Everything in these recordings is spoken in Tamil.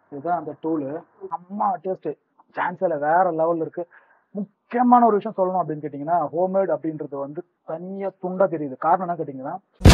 இதுதான் அந்த டூலு அம்மா டேஸ்ட் சான்ஸில் வேற லெவல் இருக்கு முக்கியமான ஒரு விஷயம் சொல்லணும் அப்படின்னு கேட்டிங்கன்னா ஹோம்மேட் அப்படின்றது வந்து தனியாக துண்டா தெரியுது காரணம் என்ன கேட்டிங்கன்னா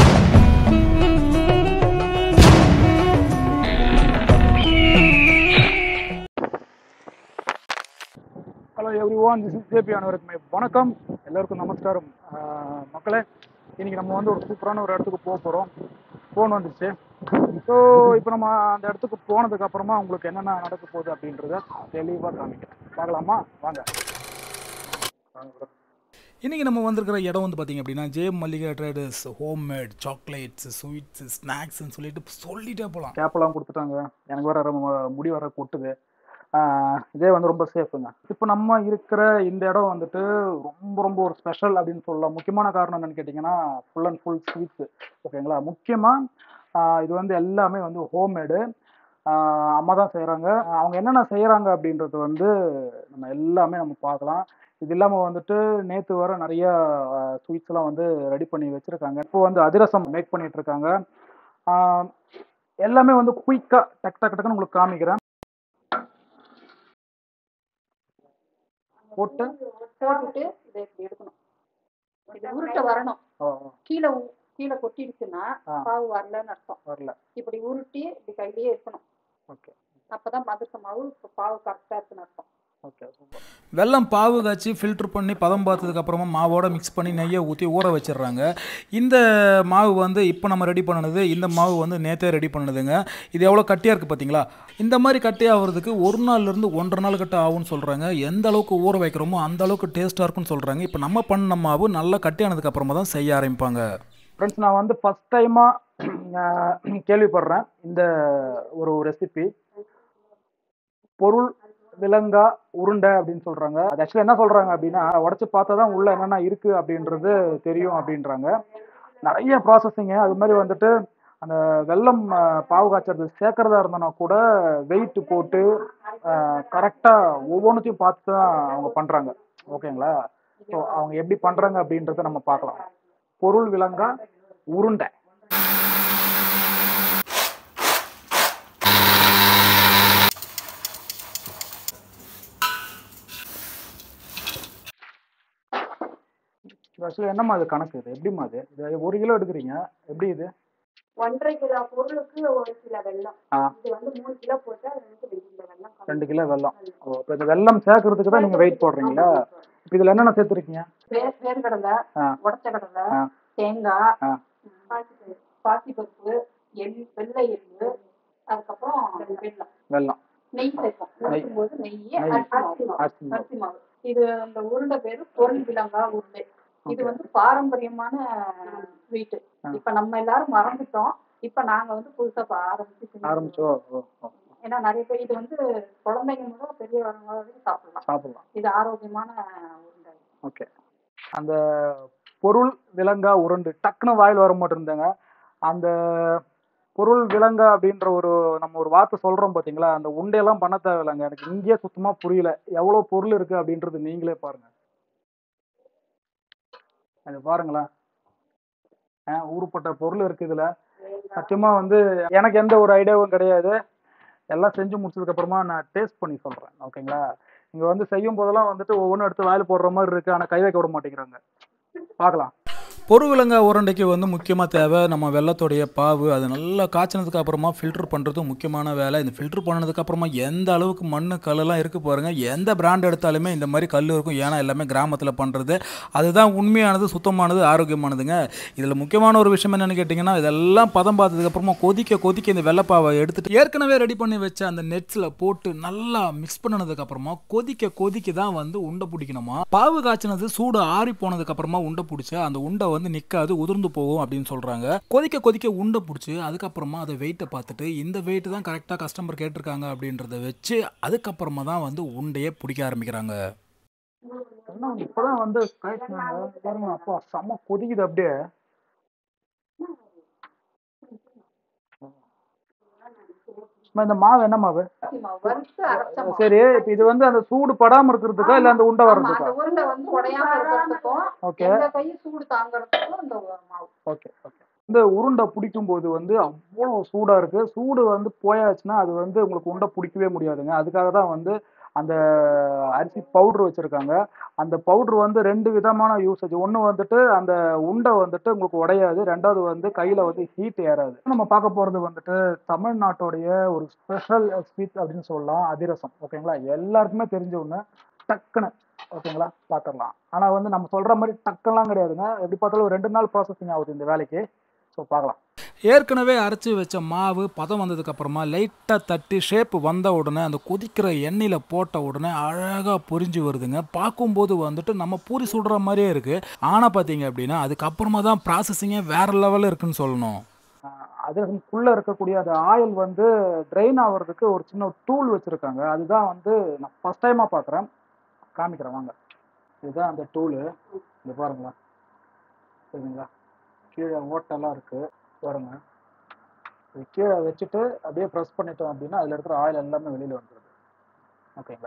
hello everyone this is JP அனைவருக்குமே வணக்கம் எல்லாருக்கும் நமஸ்காரம் ஆஹ் மக்களே இன்னைக்கு நம்ம வந்து ஒரு சூப்பரான ஒரு இடத்துக்கு போக போகிறோம் ஃபோன் வந்துச்சு ஸோ இப்போ நம்ம அந்த இடத்துக்கு போனதுக்கு அப்புறமா உங்களுக்கு என்னென்ன நடக்க போகுது அப்படின்றத தெளிவாக காமிக்கிறேன் பார்க்கலாமா வாங்க வாங்க bro. இன்றைக்கி நம்ம வந்திருக்கிற இடம் வந்து பார்த்திங்க அப்படின்னா J Mallika traders homemade chocolates sweets ஸ்நாக்ஸ்ன்னு சொல்லிட்டு சொல்லிட்டே போகலாம் கேப்லாம் கொடுத்துட்டாங்க எனக்கு வேற ரொம்ப முடி வர கொட்டுது ஆஹ் இதே வந்து ரொம்ப சேஃபுங்க இப்போ நம்ம இருக்கிற இந்த இடம் வந்துட்டு ரொம்ப ரொம்ப ஒரு ஸ்பெஷல் அப்படின்னு சொல்லலாம் முக்கியமான காரணம் என்னன்னு கேட்டிங்கன்னா ஃபுல் அண்ட் ஃபுல் ஸ்வீட்ஸ் ஓகேங்களா முக்கியமாக இது வந்து எல்லாமே வந்து ஹோம்மேடு அம்மா தான் செய்கிறாங்க அவங்க என்னென்ன செய்கிறாங்க அப்படின்றது வந்து நம்ம எல்லாமே நம்ம பார்க்கலாம் இது இல்லாமல் வந்துட்டு நேற்று வர நிறைய ஸ்வீட்ஸ் எல்லாம் வந்து ரெடி பண்ணி வச்சுருக்காங்க இப்போ வந்து அதிரசம் மேக் பண்ணிட்டு இருக்காங்க ஆஹ் எல்லாமே வந்து குயிக்காக டக் டக் டக்குன்னு உங்களுக்கு காமிக்கிறேன் போட்டு போட்டுட்டு இதை இப்படி எடுக்கணும் இது உருட்ட வரணும் ஓ, கீழே உ- கீழே கொட்டிடுச்சுன்னா ஆ. பாவு வரலன்னு அர்த்தம் வரல இப்படி உருட்டி இப்படி கையிலேயே இருக்கணும் ஓகே அப்பதான் மதுச மாவு இப்ப பாவு கரெக்டா இருக்குன்னு அர்த்தம் ஓகே சூப்பர் வெல்லம் பாவு காய்ச்சி ஃபில்டர் பண்ணி பதம் பார்த்ததுக்கு அப்புறமா மாவோட மிக்ஸ் பண்ணி நெய்யை ஊற்றி ஊற வச்சிடுறாங்க இந்த மாவு வந்து இப்போ நம்ம ரெடி பண்ணது இந்த மாவு வந்து நேற்றே ரெடி பண்ணதுங்க இது எவ்வளோ கட்டியாக இருக்குது பார்த்தீங்களா இந்த மாதிரி கட்டி ஆகிறதுக்கு ஒரு நாள்லேருந்து ஒன்றரை நாள் கட்ட ஆகும்னு சொல்கிறாங்க எந்த அளவுக்கு ஊற வைக்கிறோமோ அந்த அளவுக்கு டேஸ்ட்டாக இருக்கும்னு சொல்கிறாங்க இப்போ நம்ம பண்ண மாவு நல்லா கட்டியானதுக்கு அப்புறமா தான் செய்ய ஆரம்பிப்பாங்க ஃப்ரெண்ட்ஸ் நான் வந்து ஃபர்ஸ்ட் டைமாக கேள்விப்படுறேன் இந்த ஒரு ரெசிபி பொருள் விலங்கா உருண்டை அப்படின்னு சொல்றாங்க அது ஆக்சுவலி என்ன சொல்றாங்க அப்படின்னா உடைச்சு பார்த்தா தான் உள்ள என்னென்ன இருக்கு அப்படின்றது தெரியும் அப்படின்றாங்க நிறைய ப்ராசஸிங்க அது மாதிரி வந்துட்டு அந்த வெல்லம் அஹ், பாவு காய்ச்சறது சேர்க்கறதா இருந்தனா கூட வெயிட் போட்டு கரெக்டாக ஒவ்வொன்றுத்தையும் பார்த்து தான் அவங்க பண்றாங்க ஓகேங்களா ஸோ அவங்க எப்படி பண்றாங்க அப்படின்றத நம்ம பார்க்கலாம் பொருள் விலங்கா உருண்டை ஆக்சுவலி என்னம்மா இது கணக்கு இது எப்படிம்மா இது இது ஒரு கிலோ எடுக்கிறீங்க எப்படி இது ஒன்றரை கிலோ பொருளுக்கு ஒரு கிலோ வெல்லம் ஆ. இது வந்து மூணு கிலோ போட்டா ரெண்டு கிலோ வெல்லம் கலந்து. ரெண்டு கிலோ வெல்லம் ஓ இப்போ இந்த வெல்லம் சேர்க்கறதுக்கு தான் நீங்கள் வெயிட் போடுறீங்களா இப்போ இதில் என்னென்ன சேர்த்துருக்கீங்க வே- வேர்க்கடலை ஆ. உடச்ச கடலை ஆ. தேங்காய் ஆ. பாசிப்பருப்பு எள் வெள்ளை எள்ளு அதுக்கப்புறம் வெல்லம் வெல்லம் நெய் சேர்ப்போம் நெய். ஊற்றும் போது நெய் நெய். அரிசி மாவு அரிசி மாவு. அரிசி மாவு இது அந்த உருண்டை பேரு பொருள் விலங்கா உருண்டை இது Okay. வந்து பாரம்பரியமான ஸ்வீட் ஆ. இப்ப நம்ம எல்லாரும் மறந்துட்டோம் இப்ப நாங்க வந்து புதுசா இப்ப ஆரம்பிச்சு செஞ்சுட்டு ஆரம்பிச்சோ ஓ ஓ இருக்கோம். ஏன்னா நிறைய பேர் இது வந்து குழந்தைங்க முதல் பெரியவங்க வரைக்கும் சாப்பிடலாம் சாப்பிடலாம் இது ஆரோக்கியமான உருண்டை ஓகே அந்த பொருள் விலங்கா உருண்டு டக்குன்னு வாயில் வர மாட்டிருந்தாங்க அந்த பொருள் விலங்கா அப்படின்ற ஒரு நம்ம ஒரு வார்த்தை சொல்றோம் பாத்தீங்களா அந்த உண்டையெல்லாம் பண்ண தேவையில்லைங்க எனக்கு இங்கேயே சுத்தமா புரியல எவ்வளவு பொருள் இருக்கு அப்படின்றது நீங்களே பாருங்க அது பாருங்களேன் ஆ, ஊருப்பட்ட பொருள் இருக்கு இதுல சத்தியமா வந்து எனக்கு எந்த ஒரு ஐடியாவும் கிடையாது எல்லாம் செஞ்சு முடிச்சதுக்கு அப்புறமா நான் டேஸ்ட் பண்ணி சொல்றேன் ஓகேங்களா இங்க வந்து செய்யும் போதெல்லாம் வந்துட்டு ஒவ்வொன்றும் எடுத்து வாயில் போடுற மாதிரி இருக்கு ஆனா கை வைக்க விட மாட்டேங்கிறாங்க பார்க்கலாம் பொருவிலங்க உருண்டைக்கு வந்து முக்கியமாக தேவை நம்ம வெள்ளத்தோடைய பாவு அது நல்லா காய்ச்சினதுக்கு அப்புறமா ஃபில்டர் பண்ணுறது முக்கியமான வேலை இந்த ஃபில்டர் பண்ணதுக்கு அப்புறமா எந்த அளவுக்கு மண் கல்லெல்லாம் இருக்கு பாருங்க எந்த பிராண்ட் எடுத்தாலுமே இந்த மாதிரி கல் இருக்கும் ஏன்னா எல்லாமே கிராமத்தில் பண்ணுறது அதுதான் உண்மையானது சுத்தமானது ஆரோக்கியமானதுங்க இதில் முக்கியமான ஒரு விஷயம் என்னன்னு கேட்டிங்கன்னா இதெல்லாம் பதம் பார்த்ததுக்கு அப்புறமா கொதிக்க கொதிக்க இந்த வெள்ளைப்பாவை எடுத்துட்டு ஏற்கனவே ரெடி பண்ணி வச்ச அந்த நெட்ஸில் போட்டு நல்லா மிக்ஸ் பண்ணதுக்கு அப்புறமா கொதிக்க கொதிக்க தான் வந்து உண்டை பிடிக்கணுமா பாவு காய்ச்சினது சூடு ஆறி போனதுக்கு அப்புறமா உண்டை பிடிச்சா அந்த உண்டை வந்து நிற்காது உதிர்ந்து போகும் அப்படின்னு சொல்கிறாங்க கொதிக்க கொதிக்க உண்டை பிடிச்சி அதுக்கப்புறமா அதை வெயிட்டை பார்த்துட்டு இந்த வெயிட் தான் கரெக்டாக கஸ்டமர் கேட்டிருக்காங்க அப்படின்றத வச்சு அதுக்கப்புறமா தான் வந்து உண்டையே பிடிக்க ஆரம்பிக்கிறாங்க என்ன இப்பதான் வந்து காய்ச்சினாங்க பாருங்க அப்பா செம்ம கொதிக்குது அப்படியே அம்மா, இந்த மாவு என்ன மாவு அரிசி மாவு வறுத்து அரைச்ச மாவு சரி இப்ப இது வந்து அந்த சூடு படாம இருக்கிறதுக்கா இல்ல அந்த உண்டை ஆமா, வர்றதுக்கா அந்த உருண்டை வந்து உடையாம இருக்கிறதுக்கும் ஓகே எந்த கை சூடு தாங்கறதுக்கும் இந்த மாவு ஓகே ஓகே இந்த உருண்டை பிடிக்கும் போது வந்து அவ்வளோ சூடா இருக்கு சூடு வந்து போயாச்சுன்னா அது வந்து உங்களுக்கு உருண்டை பிடிக்கவே முடியாதுங்க அதுக்காக தான் வந்து அந்த அரிசி பவுடர் வச்சிருக்காங்க அந்த பவுடர் வந்து ரெண்டு விதமான யூசேஜ் ஒன்று வந்துட்டு அந்த உண்டை வந்துட்டு உங்களுக்கு உடையாது ரெண்டாவது வந்து கையில வந்து ஹீட் ஏறாது நம்ம பார்க்க போறது வந்துட்டு தமிழ்நாட்டுடைய ஒரு ஸ்பெஷல் ஸ்வீட் அப்படின்னு சொல்லலாம் அதிரசம் ஓகேங்களா எல்லாருக்குமே தெரிஞ்ச ஒன்று டக்குன்னு ஓகேங்களா பார்த்துடலாம் ஆனா வந்து நம்ம சொல்ற மாதிரி டக்கெல்லாம் கிடையாதுங்க எப்படி பார்த்தாலும் ஒரு ரெண்டு நாள் ப்ராசஸிங் ஆகுது இந்த வேலைக்கு ஸோ பார்க்கலாம் ஏற்கனவே அரைச்சி வச்ச மாவு பதம் வந்ததுக்கப்புறமா லைட்டாக தட்டி ஷேப் வந்த உடனே அந்த கொதிக்கிற எண்ணெயில் போட்ட உடனே அழகாக பொரிஞ்சு வருதுங்க பார்க்கும்போது வந்துட்டு நம்ம பூரி சுடுற மாதிரியே இருக்குது ஆனால் பார்த்தீங்க அப்படின்னா அதுக்கப்புறமா தான் ப்ராசஸிங்கே வேறு லெவலில் இருக்குன்னு சொல்லணும் அதிரசம்குள்ள இருக்கக்கூடிய அந்த ஆயில் வந்து ட்ரெயின் ஆகுறதுக்கு ஒரு சின்ன டூல் வச்சிருக்காங்க அதுதான் வந்து நான் ஃபர்ஸ்ட் டைமா பார்க்குறேன் காமிக்கிறேன் வாங்க இதுதான் அந்த டூலு இந்த பாருங்களா சரிங்களா கீழே ஓட்டெல்லாம் இருக்கு பாருங்க இது கீழே வச்சுட்டு அப்படியே ப்ரெஸ் பண்ணிட்டோம் அப்படின்னா அதுல இருக்கிற ஆயில் எல்லாமே வெளியில வந்துடுது ஓகேங்களா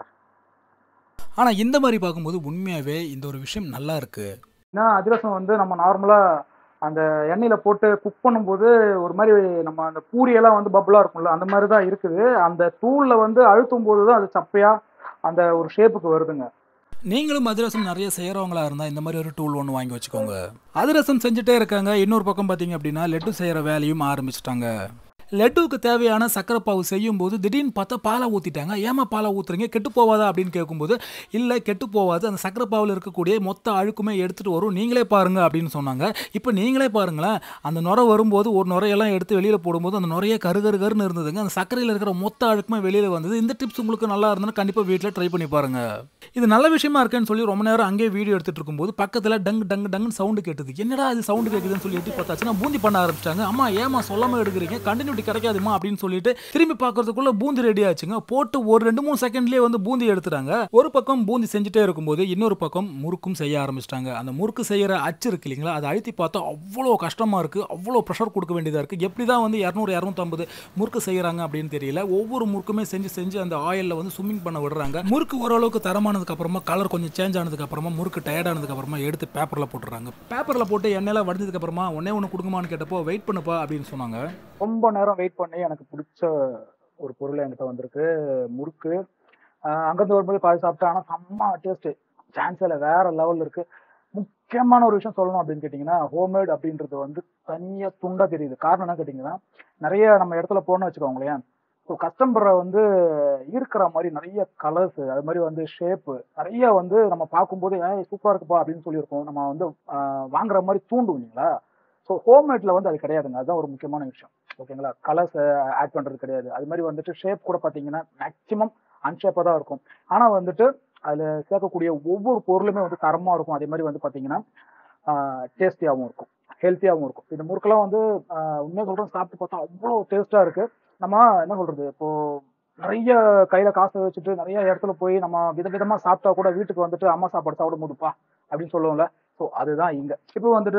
ஆனால் இந்த மாதிரி பார்க்கும்போது உண்மையாகவே இந்த ஒரு விஷயம் நல்லா இருக்குது ஏன்னா அதிரசம் வந்து நம்ம நார்மலா அந்த எண்ணெயில போட்டு குக் பண்ணும்போது ஒரு மாதிரி நம்ம அந்த பூரியெல்லாம் வந்து பப்புலா இருக்கும்ல அந்த மாதிரி தான் இருக்குது அந்த தூள்ல வந்து அழுத்தும் போது தான் அது சப்பையா அந்த ஒரு ஷேப்புக்கு வருதுங்க நீங்களும் அதிரசம் நிறைய செய்கிறவங்களா இருந்தால் இந்த மாதிரி ஒரு டூல் ஒன்று வாங்கி வச்சுக்கோங்க அதிரசம் செஞ்சுட்டே இருக்காங்க இன்னொரு பக்கம் பார்த்தீங்க அப்படின்னா லட்டு செய்கிற வேலையும் ஆரம்பிச்சிட்டாங்க லட்டுவுக்கு தேவையான சக்கரை பாவு செய்யும் போது திடீர்னு பார்த்தா பாலை ஊற்றிட்டாங்க ஏமா பாலை ஊற்றுறீங்க கெட்டு போவாதா அப்படின்னு கேட்கும்போது இல்லை கெட்டு போவாது அந்த சக்கரை பாவில் இருக்கக்கூடிய மொத்த அழுக்குமே எடுத்துகிட்டு வரும் நீங்களே பாருங்க அப்படின்னு சொன்னாங்க இப்போ நீங்களே பாருங்களேன் அந்த நுரை வரும்போது ஒரு நுரையெல்லாம் எடுத்து வெளியில் போடும்போது அந்த நுரைய கரு கரு கருன்னு இருந்ததுங்க அந்த சர்க்கரையில் இருக்கிற மொத்த அழுக்குமே வெளியில் வந்தது இந்த டிப்ஸ் உங்களுக்கு நல்லா இருந்ததுன்னா கண்டிப்பாக வீட்டில் ட்ரை பண்ணி பாருங்க இது நல்ல விஷயமா இருக்கேன்னு சொல்லி ரொம்ப நேரம் அங்கேயே வீடியோ எடுத்துட்டு இருக்கும்போது பக்கத்தில் டங் டங் டங்குன்னு சவுண்டு கேட்டது என்னடா இது சவுண்டு கேட்குதுன்னு சொல்லி எட்டி பார்த்தாச்சுன்னா பூந்தி பண்ண ஆரம்பிச்சிட்டாங்க அம்மா ஏமா சொல்லாம எடுக்கிறீங்க கண்டினியூட்டி கிடைக்காதுமா அப்படின்னு சொல்லிட்டு திரும்பி பார்க்கறதுக்குள்ள பூந்தி ரெடி ஆச்சுங்க போட்டு ஒரு ரெண்டு மூணு செகண்ட்லேயே வந்து பூந்தி எடுத்துட்டாங்க ஒரு பக்கம் பூந்தி செஞ்சுட்டே இருக்கும்போது இன்னொரு பக்கம் முறுக்கும் செய்ய ஆரம்பிச்சிட்டாங்க அந்த முறுக்கு செய்யற அச்சு இருக்கு இல்லைங்களா அதை அழுத்தி பார்த்தா அவ்வளோ கஷ்டமா இருக்கு அவ்வளோ ப்ரெஷர் கொடுக்க வேண்டியதா இருக்கு எப்படி தான் வந்து இரநூறு இரநூத்தம்பது முறுக்கு செய்யறாங்க அப்படின்னு தெரியல ஒவ்வொரு முறுக்குமே செஞ்சு செஞ்சு அந்த ஆயிலில் வந்து ஸ்விம்மிங் பண்ண விடுறாங்க முறுக்கு ஓரளவுக்கு தரமானதுக்கு அப்புறமா கலர் கொஞ்சம் சேஞ்ச் ஆனதுக்கு அப்புறமா முறுக்கு டயர்ட் ஆனதுக்கு அப்புறமா எடுத்து பேப்பரில் போட்டுறாங்க பேப்பரில் போட்டு எண்ணெயில் வடிஞ்சதுக்கு அப்புறமா ஒன்னே ஒன்று கொடுக்குமான்னு கேட்டப்போ வெயிட் பண்ணுப்பா அப்படின்னு சொன்னாங்க ரொம்ப நேரம் வெயிட் பண்ணி எனக்கு பிடிச்ச ஒரு பொருள் என்கிட்ட வந்திருக்கு முறுக்கு ஆஹ் அங்கிருந்து வரும்போது பாதி சாப்பிட்டேன் ஆனால் செம்ம டேஸ்ட் சான்ஸ் இல்லை வேற லெவல் இருக்கு முக்கியமான ஒரு விஷயம் சொல்லணும் அப்படின்னு கேட்டிங்கன்னா ஹோம்மேட் அப்படின்றது வந்து தனியாக துண்டா தெரியுது காரணம் என்ன கேட்டிங்கன்னா நிறைய நம்ம இடத்துல போனோம்னு வச்சுக்கோங்களேன் ஸோ கஸ்டமரை வந்து ஈர்க்கிற மாதிரி நிறைய கலர்ஸ் அது மாதிரி வந்து ஷேப்பு நிறைய வந்து நம்ம பார்க்கும்போது ஏய் சூப்பராக இருக்குப்பா அப்படின்னு சொல்லியிருக்கோம் நம்ம வந்து ஆஹ் வாங்குற மாதிரி தூண்டும் இல்லைங்களா ஸோ ஹோம்மேட்ல வந்து அது கிடையாதுங்க அதுதான் ஒரு முக்கியமான விஷயம் ஓகேங்களா கலர்ஸ் ஆட் பண்றது கிடையாது அது மாதிரி வந்துட்டு ஷேப் கூட பார்த்தீங்கன்னா மேக்ஸிமம் அன்ஷேப்பாக தான் இருக்கும் ஆனால் வந்துட்டு அதில் சேர்க்கக்கூடிய ஒவ்வொரு பொருளுமே வந்து தரமாக இருக்கும் அதே மாதிரி வந்து பார்த்தீங்கன்னா டேஸ்டியாகவும் இருக்கும் ஹெல்த்தியாகவும் இருக்கும் இந்த முறுக்கெல்லாம் வந்து ஆஹ் உண்மையாக சொல்கிறேன் சாப்பிட்டு பார்த்தா அவ்வளோ டேஸ்ட்டாக இருக்கு நம்ம என்ன சொல்றது இப்போ நிறைய கையில காசை வச்சுட்டு நிறைய இடத்துல போய் நம்ம விதவிதமா சாப்பிட்டா கூட வீட்டுக்கு வந்துட்டு அம்மா சாப்பாடு சாப்பிட முடியுப்பா அப்படின்னு சொல்லுவோம்ல ஸோ அதுதான் இங்க இப்போ வந்துட்டு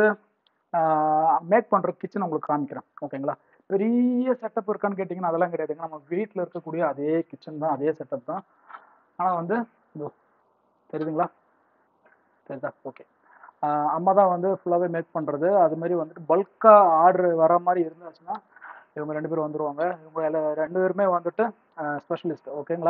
மேக் பண்ற கிச்சன் உங்களுக்கு காமிக்கிறேன் ஓகேங்களா பெரிய செட்டப் இருக்கான்னு கேட்டிங்கன்னா அதெல்லாம் கிடையாதுங்க நம்ம வீட்டில் இருக்கக்கூடிய அதே கிச்சன் தான் அதே செட்டப் தான் ஆனால் வந்து இதோ தெரியுதுங்களா தெரியுதா ஓகே அம்மா தான் வந்து ஃபுல்லாகவே மேக் பண்ணுறது அது மாதிரி வந்துட்டு பல்காக ஆர்டர் வர மாதிரி இருந்துச்சுன்னா இவங்க ரெண்டு பேரும் வந்துருவாங்க இவங்க எல்லா ரெண்டு பேருமே வந்துட்டு ஸ்பெஷலிஸ்ட் ஓகேங்களா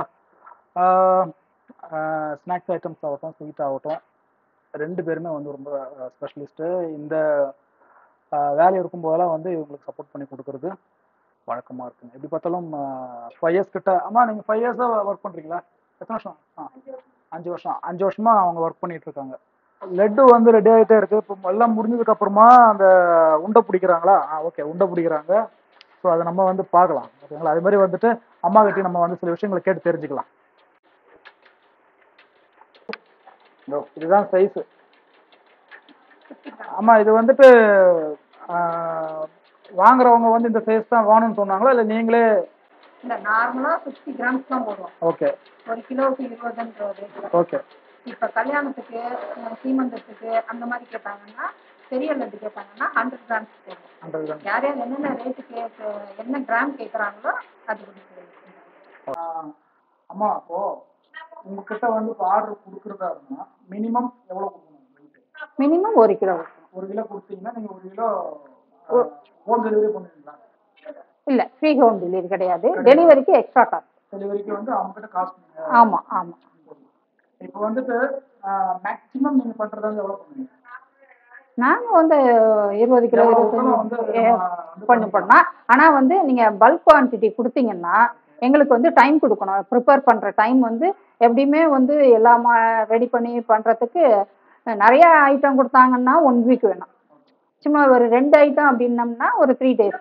ஸ்நாக்ஸ் ஐட்டம்ஸ் ஆகட்டும் ஸ்வீட் ஆகட்டும் ரெண்டு பேருமே வந்து ரொம்ப ஸ்பெஷலிஸ்ட்டு இந்த ஆஹ் வேலை இருக்கும்போதெல்லாம் வந்து இவங்களுக்கு சப்போர்ட் பண்ணி கொடுக்கறது வழக்கமாக இருக்குங்க எப்படி பார்த்தாலும் ஃபைவ் இயர்ஸ் கிட்ட அம்மா நீங்கள் ஃபைவ் இயர்ஸாக ஒர்க் பண்ணுறீங்களா எத்தனை வருஷம் ஆ அஞ்சு வருஷம் அஞ்சு வருஷமா அவங்க ஒர்க் பண்ணிட்டு இருக்காங்க லட்டு வந்து ரெடி ஆகிட்டே இருக்கு இப்போ எல்லாம் முடிஞ்சதுக்கு அப்புறமா அந்த உண்டை பிடிக்கிறாங்களா ஆ ஓகே உண்டை பிடிக்கிறாங்க ஸோ அதை நம்ம வந்து பார்க்கலாம் ஓகேங்களா அது மாதிரி வந்துட்டு அம்மா கிட்டே நம்ம வந்து சில விஷயங்களை கேட்டு தெரிஞ்சுக்கலாம் இதோ, இதுதான் சைஸ் ஆமா இது வந்துட்டு ஆஹ், வாங்குறவங்க வந்து இந்த சைஸ் தான் வேணும்னு சொன்னாங்களா இல்லை நீங்களே இந்த நார்மலா சிக்ஸ்டி கிராம்ஸ் தான் போடுவோம் ஓகே ஒரு கிலோவுக்கு இருபதுன்ற ரேட்ல ஓகே இப்ப கல்யாணத்துக்கு அஹ் சீமந்தத்துக்கு அந்த மாதிரி கேட்டாங்கன்னா பெரிய லட்டு கேட்டாங்கன்னா ஹண்ட்ரட் கிராம்ஸ் போடுவோம் ஹண்ட்ரட் கிராம் யார் யார் என்னென்ன ரேட்டு கேட்டு என்ன கிராம் கேட்குறாங்களோ அது கொடுக்குறது அம்மா அப்போ உங்ககிட்ட வந்து இப்போ ஆர்டர் கொடுக்குறதா இருந்தா மினிமம் எவ்வளோ கொடுக்கணும் weight? மினிமம் ஒரு கிலோ ஒரு கிலோ கொடுத்தீங்கன்னா நீங்க ஒரு கிலோ ஹோம் டெலிவரி பண்ணுவீங்களா இல்ல ஃப்ரீ ஹோம் டெலிவரி கிடையாது டெலிவரிக்கு எக்ஸ்ட்ரா காசு டெலிவரிக்கு வந்து அவங்க கிட்ட காசு நீங்க ஆமா ஆமா இப்போ வந்துட்டு மேக்ஸிமம் நீங்க பண்றது வந்து எவ்வளவு பண்ணுவீங்க நாங்க வந்து இருபது கிலோ எவ்வளவு இருபத்தஞ்சு கிலோ வந்து ஏ, நம்ம வந்து பண்ணி பண்ணா ஆனா வந்து நீங்க பல்க் குவான்டிட்டி கொடுத்தீங்கன்னா எங்களுக்கு வந்து டைம் கொடுக்கணும் ப்ரிப்பேர் பண்ற டைம் வந்து எப்படியுமே வந்து எல்லாமே ரெடி பண்ணி பண்றதுக்கு நிறைய ஐட்டம் கொடுத்தாங்கன்னா ஒன் வீக் வேணும் சும்மா ஒரு ரெண்டு ஐட்டம் அப்படின்னம்னா ஒரு த்ரீ டேஸ்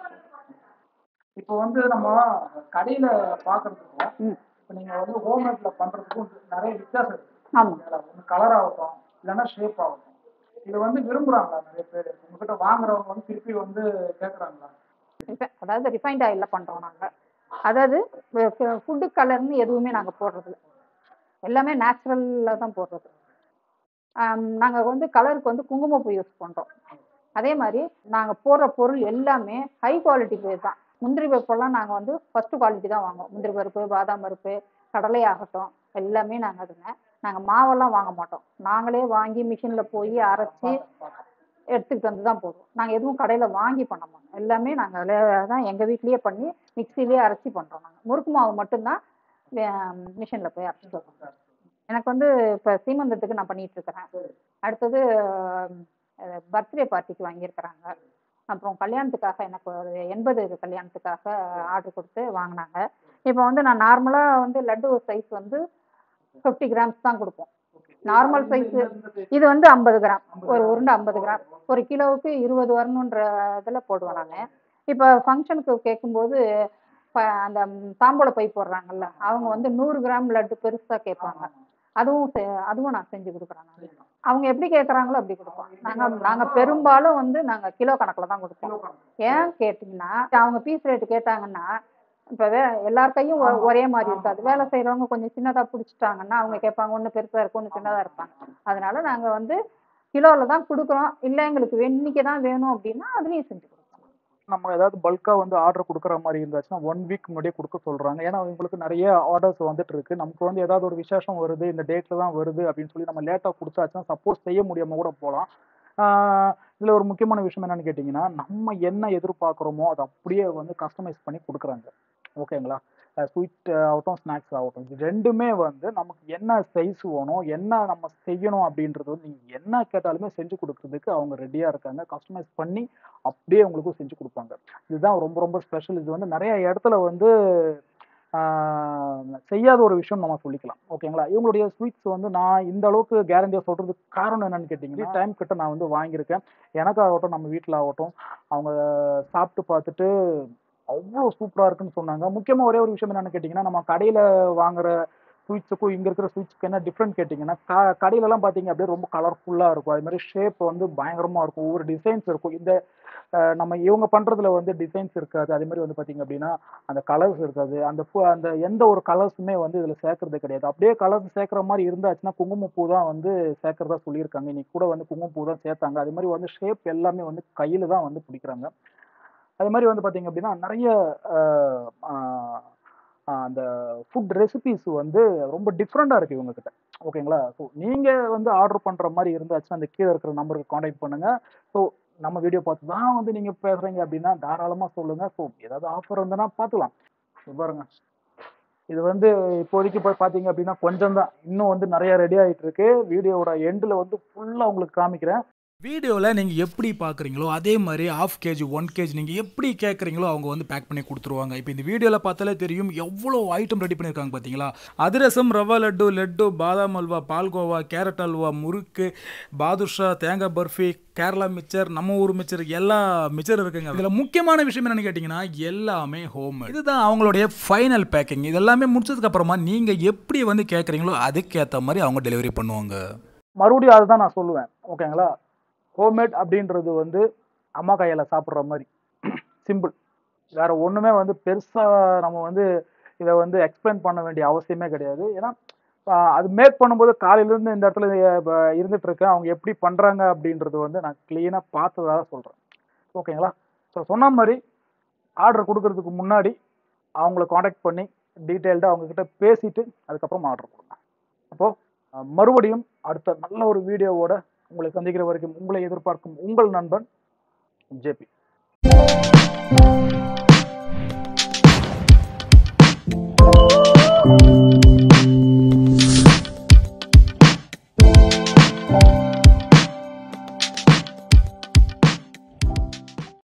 இப்போ வந்து நம்ம கடையில பாக்குறதுக்கும் ம் இப்போ நீங்க வந்து ஹோம்மேட்ல பண்றதுக்கும் நிறைய வித்தியாசம் இருக்கு ஆமா ஒன்று கலர் ஆகட்டும் இல்லைன்னா ஷேப் ஆகட்டும் இது வந்து விரும்புறாங்களா நிறைய பேர் உங்ககிட்ட வாங்குறவங்க வந்து திருப்பி வந்து கேட்குறாங்களா Refi- அதாவது ரிஃபைண்ட் ஆயில்ல பண்றோம் நாங்க அதாவது ஃபுட்டு கலர்னு எதுவுமே நாங்க போடுறது இல்ல எல்லாமே நேச்சுரல்ல தான் போடுறது ஆம், நாங்க வந்து கலருக்கு வந்து குங்குமப்பூ யூஸ் பண்றோம் அதே மாதிரி நாங்க போடுற பொருள் எல்லாமே ஹை குவாலிட்டி பேர் தான் முந்திரி பருப்பெல்லாம் நாங்க வந்து ஃபர்ஸ்ட் குவாலிட்டி தான் வாங்குவோம் முந்திரி பருப்பு பாதாம் பருப்பு கடலை ஆகட்டும் எல்லாமே நாங்க அதுங்க நாங்க மாவெல்லாம் வாங்க மாட்டோம் நாங்களே வாங்கி மிஷின்ல போய் அரைச்சி எடுத்துக்கிட்டு வந்து தான் போடுவோம் நாங்கள் எதுவும் கடையில் வாங்கி பண்ண மாட்டோம் எல்லாமே நாங்கள் தான் எங்கள் வீட்லேயே பண்ணி மிக்சிலேயே அரைச்சி பண்ணுறோம் நாங்கள் முறுக்கு மாவு மட்டும்தான் மிஷினில் போய் அரைச்சிட்டு வருவோம் எனக்கு வந்து இப்போ சீமந்தத்துக்கு நான் பண்ணிட்டு இருக்கிறேன் அடுத்தது பர்த்டே பார்ட்டிக்கு வாங்கியிருக்கிறாங்க அப்புறம் கல்யாணத்துக்காக எனக்கு ஒரு எண்பது கல்யாணத்துக்காக ஆர்டர் கொடுத்து வாங்கினாங்க இப்போ வந்து நான் நார்மலாக வந்து லட்டு சைஸ் வந்து ஃபிஃப்டி கிராம்ஸ் தான் கொடுப்போம் நார்மல் சைஸ் இது வந்து ஐம்பது கிராம் ஒரு உருண்டை ஐம்பது கிராம் ஒரு கிலோவுக்கு இருபது வரணுன்ற இதில் போடுவேன் நான் இப்போ ஃபங்க்ஷனுக்கு கேட்கும்போது ப- அந்த ம், தாம்பூல பை போடுறாங்கல்ல அவங்க வந்து நூறு கிராம் லட்டு பெருசாக கேட்பாங்க அதுவும் செ- அதுவும் நான் செஞ்சு கொடுக்குறேன் நான் அவங்க எப்படி கேட்குறாங்களோ அப்படி கொடுப்போம் நாங்கள் நாங்கள் பெரும்பாலும் வந்து நாங்கள் கிலோ கணக்கில் தான் கொடுப்போம் ஏன் கேட்டிங்கன்னா அவங்க பீஸ் ரேட்டு கேட்டாங்கன்னா இப்போ வே எல்லார் கையும் ஒ- ஒரே மாதிரி இருக்காது வேலை செய்கிறவங்க கொஞ்சம் சின்னதாக பிடிச்சிட்டாங்கன்னா அவங்க கேட்பாங்க ஒன்று பெருசாக இருக்கும் ஒன்று சின்னதாக இருப்பாங்க அதனால நாங்கள் வந்து கிலோவில் தான் கொடுக்குறோம் இல்லை எங்களுக்கு வெண்ணிக்கு தான் வேணும் அப்படின்னா அதுலேயும் செஞ்சு கொடுப்போம் நம்ம ஏதாவது பல்கா வந்து ஆர்டர் கொடுக்குற மாதிரி இருந்துச்சுன்னா ஒன் வீக் முன்னாடியே கொடுக்க சொல்றாங்க ஏன்னா உங்களுக்கு நிறைய ஆர்டர்ஸ் வந்துட்டு இருக்கு நமக்கு வந்து ஏதாவது ஒரு விசேஷம் வருது இந்த டேட்ல தான் வருது அப்படின்னு சொல்லி நம்ம லேட்டா கொடுத்தாச்சுன்னா சப்போஸ் செய்ய முடியாம கூட போகலாம் இதுல ஒரு முக்கியமான விஷயம் என்னன்னு கேட்டிங்கன்னா நம்ம என்ன எதிர்பார்க்குறோமோ அதை அப்படியே வந்து கஸ்டமைஸ் பண்ணி கொடுக்குறாங்க ஓகேங்களா ஸ்வீட் ஆகட்டும் ஸ்நாக்ஸ் ஆகட்டும் இது ரெண்டுமே வந்து நமக்கு என்ன சைஸ் வேணும் என்ன நம்ம செய்யணும் அப்படின்றது வந்து நீங்கள் என்ன கேட்டாலுமே செஞ்சு கொடுக்கறதுக்கு அவங்க ரெடியாக இருக்காங்க கஸ்டமைஸ் பண்ணி அப்படியே உங்களுக்கு செஞ்சு கொடுப்பாங்க இதுதான் ரொம்ப ரொம்ப ஸ்பெஷல் இது வந்து நிறைய இடத்துல வந்து ஆஹ், செய்யாத ஒரு விஷயம் நம்ம சொல்லிக்கலாம் ஓகேங்களா இவங்களுடைய ஸ்வீட்ஸ் வந்து நான் இந்த அளவுக்கு கேரண்டியாக சொல்றதுக்கு காரணம் என்னன்னு கேட்டிங்கன்னா டைம் கிட்ட நான் வந்து வாங்கியிருக்கேன் எனக்காகட்டும் நம்ம வீட்டில் ஆகட்டும் அவங்க சாப்பிட்டு பார்த்துட்டு அவ்வளோ சூப்பராக இருக்குன்னு சொன்னாங்க முக்கியமாக ஒரே ஒரு விஷயம் என்னன்னு கேட்டிங்கன்னா நம்ம கடையில் வாங்குற ஸ்வீட்ஸுக்கும் இங்கே இருக்கிற ஸ்வீட்ஸ்க்கு என்ன டிஃப்ரெண்ட் கேட்டிங்கன்னா க கடையிலலாம் பார்த்தீங்க அப்படியே ரொம்ப கலர்ஃபுல்லாக இருக்கும் அது மாதிரி ஷேப் வந்து பயங்கரமாக இருக்கும் ஒவ்வொரு டிசைன்ஸ் இருக்கும் இந்த அஹ், நம்ம இவங்க பண்ணுறதுல வந்து டிசைன்ஸ் இருக்காது அதே மாதிரி வந்து பார்த்தீங்க அப்படின்னா அந்த கலர்ஸ் இருக்காது அந்த fu- அந்த எந்த ஒரு கலர்ஸுமே வந்து இதில் சேர்க்கறது கிடையாது அப்படியே கலர்ஸ் சேர்க்குற மாதிரி இருந்தாச்சுன்னா குங்குமப்பூ தான் வந்து சேர்க்கறதா சொல்லியிருக்காங்க இன்னைக்கு கூட வந்து குங்குமப்பூ தான் சேர்த்தாங்க அதே மாதிரி வந்து ஷேப் எல்லாமே வந்து கையில் தான் வந்து பிடிக்கிறாங்க அது மாதிரி வந்து பார்த்தீங்க அப்படின்னா நிறைய அஹ், ஆஹ், ஆஹ், அந்த ஃபுட் ரெசிபிஸ் வந்து ரொம்ப டிஃப்ரெண்ட்டாக இருக்குது இவங்ககிட்ட ஓகேங்களா ஸோ நீங்கள் வந்து ஆர்டர் பண்ணுற மாதிரி இருந்தாச்சுன்னா அந்த கீழே இருக்கிற நம்பருக்கு காண்டாக்ட் பண்ணுங்கள் ஸோ நம்ம வீடியோ பார்த்து தான் வந்து நீங்கள் பேசுகிறீங்க அப்படின்னா தாராளமாக சொல்லுங்கள் ஸோ ஏதாவது ஆஃபர் இருந்ததுன்னா பார்த்துக்கலாம் இது பாருங்க இது வந்து இப்போதைக்கு போய் பார்த்தீங்க அப்படின்னா கொஞ்சம் தான் இன்னும் வந்து நிறைய ரெடி ஆகிட்டு இருக்கு வீடியோவோட எண்டில் வந்து ஃபுல்லாக உங்களுக்கு காமிக்கிறேன் வீடியோவில் நீங்கள் எப்படி பார்க்குறீங்களோ அதே மாதிரி ஆஃப் கேஜி ஒன் கேஜி நீங்கள் எப்படி கேட்குறீங்களோ அவங்க வந்து பேக் பண்ணி கொடுத்துருவாங்க இப்போ இந்த வீடியோவில் பார்த்தாலே தெரியும் எவ்வளோ ஐட்டம் ரெடி பண்ணியிருக்காங்க பார்த்தீங்களா அதிரசம் ரவா லட்டு லட்டு பாதாம் அல்வா பால்கோவா கேரட் அல்வா முறுக்கு பாதுஷா தேங்காய் பர்ஃபி கேரளா மிச்சர் நம்ம ஊர் மிச்சர் எல்லா மிச்சர் இருக்குங்க இதில் முக்கியமான விஷயம் என்னன்னு கேட்டிங்கன்னா எல்லாமே ஹோம் இதுதான் அவங்களுடைய ஃபைனல் பேக்கிங் இதெல்லாமே முடிச்சதுக்கு அப்புறமா நீங்கள் எப்படி வந்து கேட்குறீங்களோ அதுக்கேற்ற மாதிரி அவங்க டெலிவரி பண்ணுவாங்க மறுபடியும் அதுதான் நான் சொல்லுவேன் ஓகேங்களா ஹோம்மேட் அப்படின்றது வந்து அம்மா கையில் சாப்பிட்ற மாதிரி சிம்பிள் வேற ஒன்றுமே வந்து பெருசாக நம்ம வந்து இதை வந்து எக்ஸ்பிளைன் பண்ண வேண்டிய அவசியமே கிடையாது ஏன்னா ஆஹ் அது மேக் பண்ணும்போது காலையிலேருந்து இந்த இடத்துல இப்ப இருந்துட்டு இருக்கேன் அவங்க எப்படி பண்ணுறாங்க அப்படின்றது வந்து நான் க்ளீனாக பார்த்ததாக சொல்கிறேன் ஓகேங்களா ஸோ சொன்ன மாதிரி ஆர்டர் கொடுக்கறதுக்கு முன்னாடி அவங்கள காண்டாக்ட் பண்ணி டீட்டெயில்டாக அவங்கக்கிட்ட பேசிட்டு அதுக்கப்புறம் ஆர்டர் கொடுங்க அப்போது மறுபடியும் அடுத்த நல்ல ஒரு வீடியோவோட உங்களை சந்திக்கிற வரைக்கும் உங்களை எதிர்பார்க்கும் உங்கள் நண்பன் ஜேபி Thank